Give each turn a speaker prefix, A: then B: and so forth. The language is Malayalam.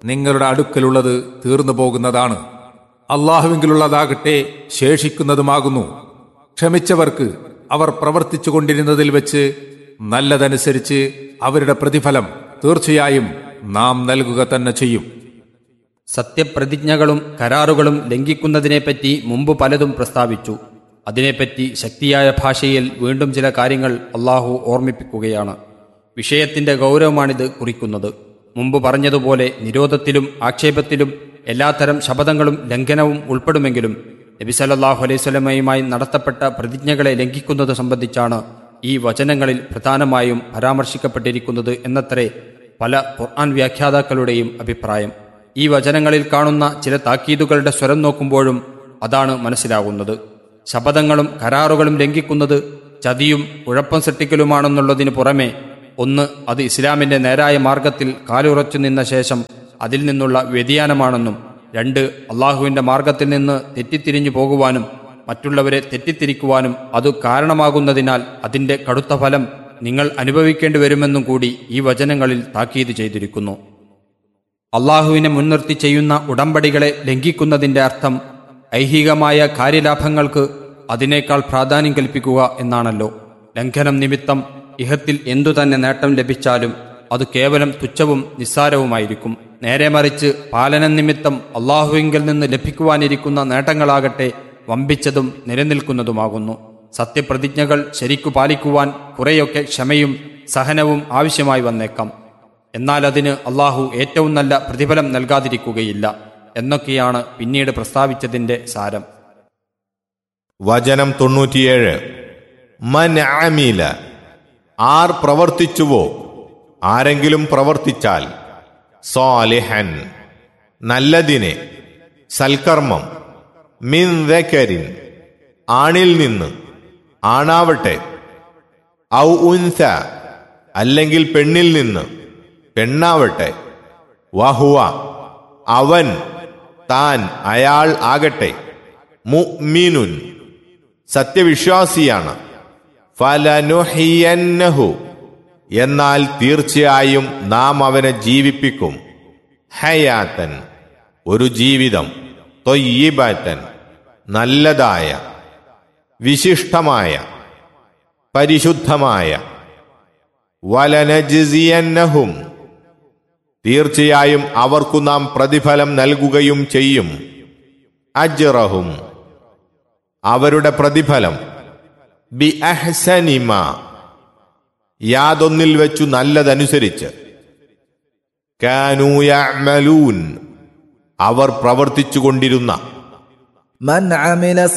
A: നിങ്ങളുടെ അടുക്കലുള്ളത് തീർന്നു പോകുന്നതാണ് അള്ളാഹുവിങ്കിലുള്ളതാകട്ടെ ശേഷിക്കുന്നതുമാകുന്നു ക്ഷമിച്ചവർക്ക് അവർ പ്രവർത്തിച്ചു കൊണ്ടിരുന്നതിൽ വെച്ച് നല്ലതനുസരിച്ച് അവരുടെ പ്രതിഫലം തീർച്ചയായും നാം നൽകുക തന്നെ ചെയ്യും
B: സത്യപ്രതിജ്ഞകളും കരാറുകളും ലംഘിക്കുന്നതിനെപ്പറ്റി മുമ്പ് പലതും പ്രസ്താവിച്ചു അതിനെപ്പറ്റി ശക്തിയായ ഭാഷയിൽ വീണ്ടും ചില കാര്യങ്ങൾ അള്ളാഹു ഓർമ്മിപ്പിക്കുകയാണ് വിഷയത്തിന്റെ ഗൗരവമാണിത് കുറിക്കുന്നത് മുമ്പ് പറഞ്ഞതുപോലെ നിരോധത്തിലും ആക്ഷേപത്തിലും എല്ലാത്തരം ശപഥങ്ങളും ലംഘനവും ഉൾപ്പെടുമെങ്കിലും നബി സല്ലല്ലാഹു അലൈഹി സ്വലമയുമായി നടത്തപ്പെട്ട പ്രതിജ്ഞകളെ ലംഘിക്കുന്നത് സംബന്ധിച്ചാണ് ഈ വചനങ്ങളിൽ പ്രധാനമായും പരാമർശിക്കപ്പെട്ടിരിക്കുന്നത് എന്നത്രേ പല ഖുർആൻ വ്യാഖ്യാതാക്കളുടെയും അഭിപ്രായം ഈ വചനങ്ങളിൽ കാണുന്ന ചില താക്കീതുകളുടെ സ്വരം നോക്കുമ്പോഴും അതാണ് മനസ്സിലാകുന്നത് ശപഥങ്ങളും കരാറുകളും ലംഘിക്കുന്നത് ചതിയും കുഴപ്പം സൃഷ്ടിക്കലുമാണെന്നുള്ളതിനു പുറമെ ഒന്ന് അത് ഇസ്ലാമിന്റെ നേരായ മാർഗത്തിൽ കാലുറച്ചു നിന്ന ശേഷം അതിൽ നിന്നുള്ള വ്യതിയാനമാണെന്നും രണ്ട് അള്ളാഹുവിന്റെ മാർഗത്തിൽ നിന്ന് തെറ്റിത്തിരിഞ്ഞു പോകുവാനും മറ്റുള്ളവരെ തെറ്റിത്തിരിക്കുവാനും അത് കാരണമാകുന്നതിനാൽ അതിന്റെ കടുത്ത ഫലം നിങ്ങൾ അനുഭവിക്കേണ്ടി വരുമെന്നും കൂടി ഈ വചനങ്ങളിൽ താക്കീത് ചെയ്തിരിക്കുന്നു അള്ളാഹുവിനെ മുൻനിർത്തി ചെയ്യുന്ന ഉടമ്പടികളെ ലംഘിക്കുന്നതിന്റെ അർത്ഥം ഐഹികമായ കാര്യലാഭങ്ങൾക്ക് അതിനേക്കാൾ പ്രാധാന്യം കൽപ്പിക്കുക എന്നാണല്ലോ ലംഘനം നിമിത്തം ഇഹത്തിൽ എന്തു തന്നെ നേട്ടം ലഭിച്ചാലും അത് കേവലം തുച്ഛവും നിസ്സാരവുമായിരിക്കും നേരെ മറിച്ച് പാലനം നിമിത്തം അള്ളാഹുവിങ്കിൽ നിന്ന് ലഭിക്കുവാനിരിക്കുന്ന നേട്ടങ്ങളാകട്ടെ വമ്പിച്ചതും നിലനിൽക്കുന്നതുമാകുന്നു സത്യപ്രതിജ്ഞകൾ ശരിക്കു പാലിക്കുവാൻ കുറെയൊക്കെ ക്ഷമയും സഹനവും ആവശ്യമായി വന്നേക്കാം എന്നാൽ അതിന് അള്ളാഹു ഏറ്റവും നല്ല പ്രതിഫലം നൽകാതിരിക്കുകയില്ല എന്നൊക്കെയാണ് പിന്നീട് പ്രസ്താവിച്ചതിന്റെ സാരം
C: വചനം തൊണ്ണൂറ്റിയേഴ് മൻ ആമീല ആർ പ്രവർത്തിച്ചുവോ ആരെങ്കിലും പ്രവർത്തിച്ചാൽ സാലിഹൻ നല്ലതിനെ സൽക്കർമ്മം മിൻ ദക്കരിൻ ആണിൽ നിന്ന് ആണാവട്ടെ ഔ ഉൻസ അല്ലെങ്കിൽ പെണ്ണിൽ നിന്ന് പെണ്ണാവട്ടെ വഹുവ അവൻ താൻ അയാൾ ആകട്ടെ മുഅ്മിനുൻ സത്യവിശ്വാസിയാണ് ഫലനുഹിയന്നഹു എന്നാൽ തീർച്ചയായും നാം അവനെ ജീവിപ്പിക്കും ഹയാത്തൻ ഒരു ജീവിതം തൊയ്യിബാറ്റൻ നല്ലതായ വിശിഷ്ടമായ പരിശുദ്ധമായ വലനജിസിയന്നഹും തീർച്ചയായും അവർക്കു നാം പ്രതിഫലം നൽകുകയും ചെയ്യും അജ്റഹും അവരുടെ പ്രതിഫലം ബി അഹ്സനിമ യാതൊന്നിൽ വെച്ചു നല്ലതനുസരിച്ച് കാനൂയമലൂൻ അവർ പ്രവർത്തിച്ചുകൊണ്ടിരുന്ന
D: من عمل